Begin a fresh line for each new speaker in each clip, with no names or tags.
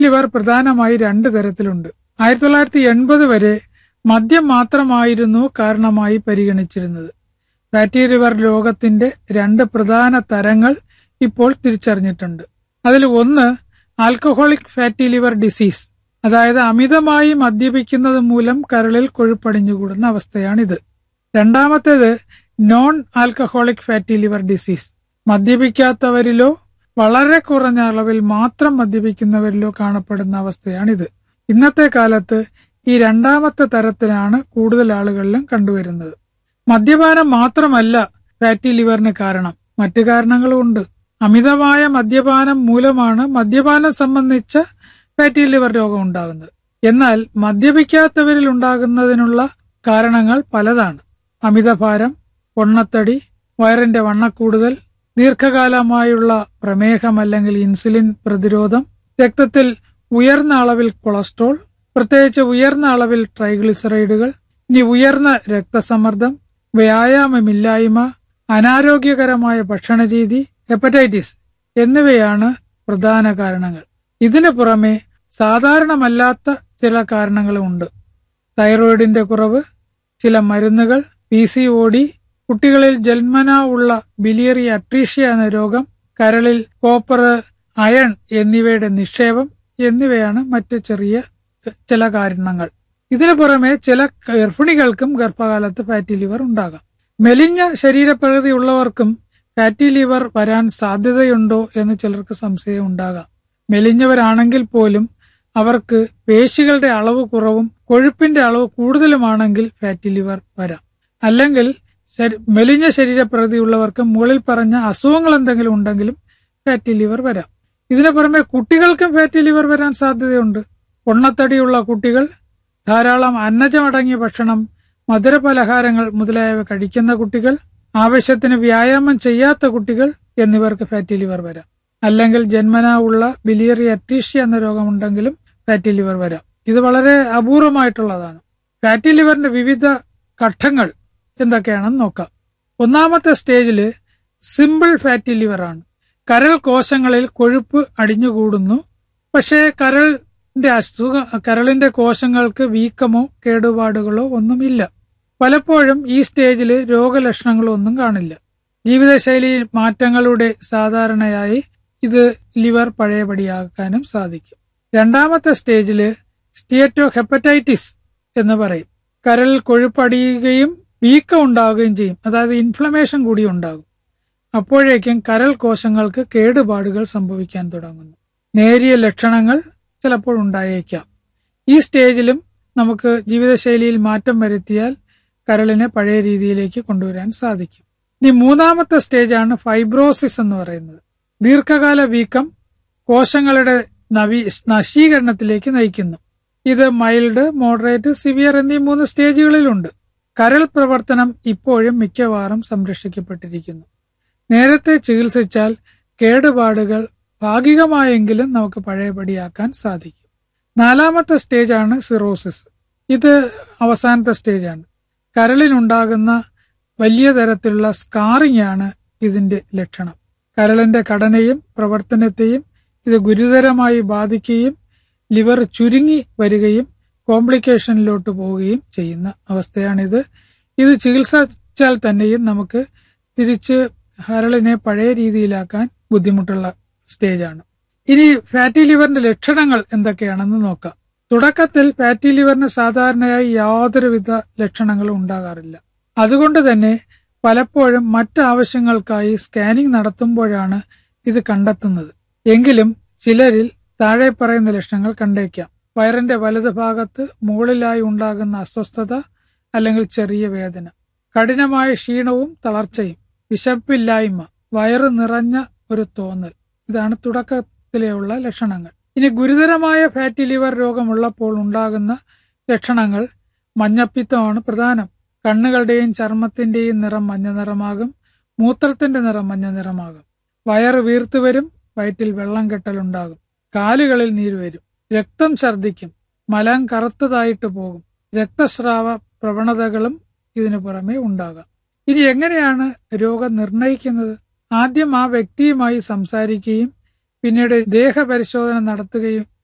liver പ്രധാനമായി രണ്ട് തരത്തിലുണ്ട് ആയിരത്തി തൊള്ളായിരത്തി എൺപത് വരെ മദ്യം മാത്രമായിരുന്നു കാരണമായി പരിഗണിച്ചിരുന്നത് ഫാറ്റി ലിവർ രോഗത്തിന്റെ രണ്ട് പ്രധാന തരങ്ങൾ ഇപ്പോൾ തിരിച്ചറിഞ്ഞിട്ടുണ്ട് അതിൽ ഒന്ന് ആൽക്കഹോളിക് ഫാറ്റി ലിവർ ഡിസീസ് അതായത് അമിതമായി മദ്യപിക്കുന്നത് മൂലം കരളിൽ കൊഴുപ്പടിഞ്ഞുകൂടുന്ന അവസ്ഥയാണിത് രണ്ടാമത്തേത് non alcoholic fatty liver disease മദ്യപിക്കാത്തവരിലോ വളരെ കുറഞ്ഞ അളവിൽ മാത്രം മദ്യപിക്കുന്നവരിലോ കാണപ്പെടുന്ന അവസ്ഥയാണിത് ഇന്നത്തെ കാലത്ത് ഈ രണ്ടാമത്തെ തരത്തിലാണ് കൂടുതൽ ആളുകളിലും കണ്ടുവരുന്നത് മദ്യപാനം മാത്രമല്ല ഫാറ്റി ലിവറിന് കാരണം മറ്റു കാരണങ്ങളുമുണ്ട് അമിതമായ മദ്യപാനം മൂലമാണ് മദ്യപാനം സംബന്ധിച്ച ഫാറ്റി ലിവർ രോഗം ഉണ്ടാകുന്നത് എന്നാൽ മദ്യപിക്കാത്തവരിൽ ഉണ്ടാകുന്നതിനുള്ള കാരണങ്ങൾ പലതാണ് അമിതഭാരം പൊണ്ണത്തടി വയറിന്റെ വണ്ണക്കൂടുതൽ ദീർഘകാലമായുള്ള പ്രമേഹം അല്ലെങ്കിൽ ഇൻസുലിൻ പ്രതിരോധം രക്തത്തിൽ ഉയർന്ന അളവിൽ കൊളസ്ട്രോൾ പ്രത്യേകിച്ച് ഉയർന്ന അളവിൽ ട്രൈഗ്ലിസറൈഡുകൾ ഇനി ഉയർന്ന രക്തസമ്മർദ്ദം വ്യായാമമില്ലായ്മ അനാരോഗ്യകരമായ ഭക്ഷണരീതി ഹെപ്പറ്റൈറ്റിസ് എന്നിവയാണ് പ്രധാന കാരണങ്ങൾ ഇതിനു പുറമെ സാധാരണമല്ലാത്ത ചില കാരണങ്ങളുമുണ്ട് തൈറോയിഡിന്റെ കുറവ് ചില മരുന്നുകൾ പി സി ഒ ഡി കുട്ടികളിൽ ജന്മനാ ഉള്ള ബിലിയറി അട്രീഷ്യ എന്ന രോഗം കരളിൽ കോപ്പർ അയൺ എന്നിവയുടെ നിക്ഷേപം എന്നിവയാണ് മറ്റ് ചെറിയ ചില കാരണങ്ങൾ ഇതിനു പുറമെ ചില ഗർഭിണികൾക്കും ഗർഭകാലത്ത് ഫാറ്റി ലിവർ ഉണ്ടാകാം മെലിഞ്ഞ ശരീരപ്രകൃതി ഉള്ളവർക്കും ഫാറ്റി ലിവർ വരാൻ സാധ്യതയുണ്ടോ എന്ന് ചിലർക്ക് സംശയം ഉണ്ടാകാം മെലിഞ്ഞവരാണെങ്കിൽ പോലും അവർക്ക് പേശികളുടെ അളവ് കുറവും കൊഴുപ്പിന്റെ അളവ് കൂടുതലുമാണെങ്കിൽ ഫാറ്റി ലിവർ വരാം അല്ലെങ്കിൽ മെലിഞ്ഞ ശരീരപ്രകൃതി ഉള്ളവർക്ക് മുകളിൽ പറഞ്ഞ അസുഖങ്ങൾ എന്തെങ്കിലും ഉണ്ടെങ്കിലും ഫാറ്റി ലിവർ വരാം ഇതിനു പുറമെ കുട്ടികൾക്കും ഫാറ്റി ലിവർ വരാൻ സാധ്യതയുണ്ട് പൊണ്ണത്തടിയുള്ള കുട്ടികൾ ധാരാളം അന്നജമടങ്ങിയ ഭക്ഷണം മധുരപലഹാരങ്ങൾ മുതലായവ കഴിക്കുന്ന കുട്ടികൾ ആവശ്യത്തിന് വ്യായാമം ചെയ്യാത്ത കുട്ടികൾ എന്നിവർക്ക് ഫാറ്റി ലിവർ വരാം അല്ലെങ്കിൽ ജന്മനാ ഉള്ള ബിലിയറി അട്രീഷ്യ എന്ന രോഗമുണ്ടെങ്കിലും ഫാറ്റി ലിവർ വരാം ഇത് വളരെ അപൂർവമായിട്ടുള്ളതാണ് ഫാറ്റി ലിവറിന്റെ വിവിധ ഘട്ടങ്ങൾ എന്തൊക്കെയാണെന്ന് നോക്കാം ഒന്നാമത്തെ സ്റ്റേജില് സിമ്പിൾ ഫാറ്റി ലിവർ ആണ് കരൾ കോശങ്ങളിൽ കൊഴുപ്പ് അടിഞ്ഞുകൂടുന്നു പക്ഷേ കരളിന്റെ അസുഖ കരളിന്റെ കോശങ്ങൾക്ക് വീക്കമോ കേടുപാടുകളോ ഒന്നുമില്ല പലപ്പോഴും ഈ സ്റ്റേജിൽ രോഗലക്ഷണങ്ങളൊന്നും കാണില്ല ജീവിതശൈലി മാറ്റങ്ങളുടെ സാധാരണയായി ഇത് ലിവർ പഴയപടിയാക്കാനും സാധിക്കും രണ്ടാമത്തെ സ്റ്റേജില് സ്റ്റേറ്റോ ഹെപ്പറ്റൈറ്റിസ് എന്ന് പറയും കരളിൽ കൊഴുപ്പടിയുകയും വീക്കം ഉണ്ടാവുകയും ചെയ്യും അതായത് ഇൻഫ്ലമേഷൻ കൂടി ഉണ്ടാകും അപ്പോഴേക്കും കരൾ കോശങ്ങൾക്ക് കേടുപാടുകൾ സംഭവിക്കാൻ തുടങ്ങുന്നു നേരിയ ലക്ഷണങ്ങൾ ചിലപ്പോൾ ഉണ്ടായേക്കാം ഈ സ്റ്റേജിലും നമുക്ക് ജീവിതശൈലിയിൽ മാറ്റം വരുത്തിയാൽ കരളിനെ പഴയ രീതിയിലേക്ക് കൊണ്ടുവരാൻ സാധിക്കും ഇനി മൂന്നാമത്തെ സ്റ്റേജാണ് ഫൈബ്രോസിസ് എന്ന് പറയുന്നത് ദീർഘകാല വീക്കം കോശങ്ങളുടെ നവീ നശീകരണത്തിലേക്ക് നയിക്കുന്നു ഇത് മൈൽഡ് മോഡറേറ്റ് സിവിയർ എന്നീ മൂന്ന് സ്റ്റേജുകളിലുണ്ട് കരൾ പ്രവർത്തനം ഇപ്പോഴും മിക്കവാറും സംരക്ഷിക്കപ്പെട്ടിരിക്കുന്നു നേരത്തെ ചികിത്സിച്ചാൽ കേടുപാടുകൾ ഭാഗികമായെങ്കിലും നമുക്ക് പഴയപടിയാക്കാൻ സാധിക്കും നാലാമത്തെ സ്റ്റേജാണ് സിറോസിസ് ഇത് അവസാനത്തെ സ്റ്റേജാണ് കരളിനുണ്ടാകുന്ന വലിയ തരത്തിലുള്ള സ്കാറിംഗ് ആണ് ഇതിന്റെ ലക്ഷണം കരളിന്റെ ഘടനയും പ്രവർത്തനത്തെയും ഇത് ഗുരുതരമായി ബാധിക്കുകയും ലിവർ ചുരുങ്ങി വരികയും കോംപ്ലിക്കേഷനിലോട്ട് പോവുകയും ചെയ്യുന്ന അവസ്ഥയാണിത് ഇത് ചികിത്സിച്ചാൽ തന്നെയും നമുക്ക് തിരിച്ച് കരളിനെ പഴയ രീതിയിലാക്കാൻ ബുദ്ധിമുട്ടുള്ള സ്റ്റേജാണ് ഇനി ഫാറ്റി ലിവറിന്റെ ലക്ഷണങ്ങൾ എന്തൊക്കെയാണെന്ന് നോക്കാം തുടക്കത്തിൽ ഫാറ്റി ലിവറിന് സാധാരണയായി യാതൊരുവിധ ലക്ഷണങ്ങളും ഉണ്ടാകാറില്ല അതുകൊണ്ട് തന്നെ പലപ്പോഴും മറ്റാവശ്യങ്ങൾക്കായി സ്കാനിംഗ് നടത്തുമ്പോഴാണ് ഇത് കണ്ടെത്തുന്നത് എങ്കിലും ചിലരിൽ താഴെ പറയുന്ന ലക്ഷണങ്ങൾ കണ്ടേക്കാം വയറിന്റെ വലത് ഭാഗത്ത് മുകളിലായി ഉണ്ടാകുന്ന അസ്വസ്ഥത അല്ലെങ്കിൽ ചെറിയ വേദന കഠിനമായ ക്ഷീണവും തളർച്ചയും വിശപ്പില്ലായ്മ വയറ് നിറഞ്ഞ ഒരു തോന്നൽ ഇതാണ് തുടക്കത്തിലെയുള്ള ലക്ഷണങ്ങൾ ഇനി ഗുരുതരമായ ഫാറ്റി ലിവർ രോഗമുള്ളപ്പോൾ ഉണ്ടാകുന്ന ലക്ഷണങ്ങൾ മഞ്ഞപ്പിത്തമാണ് പ്രധാനം കണ്ണുകളുടെയും ചർമ്മത്തിന്റെയും നിറം മഞ്ഞ നിറമാകും മൂത്രത്തിന്റെ നിറം മഞ്ഞ നിറമാകും വയറ് വീർത്തുവരും വയറ്റിൽ വെള്ളം കെട്ടലുണ്ടാകും കാലുകളിൽ നീര് വരും രക്തം ഛർദ്ദിക്കും മലം കറുത്തതായിട്ട് പോകും രക്തസ്രാവ പ്രവണതകളും ഇതിനു പുറമെ ഉണ്ടാകാം ഇനി എങ്ങനെയാണ് രോഗം നിർണയിക്കുന്നത് ആദ്യം ആ വ്യക്തിയുമായി സംസാരിക്കുകയും പിന്നീട് ദേഹപരിശോധന നടത്തുകയും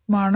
മാണ്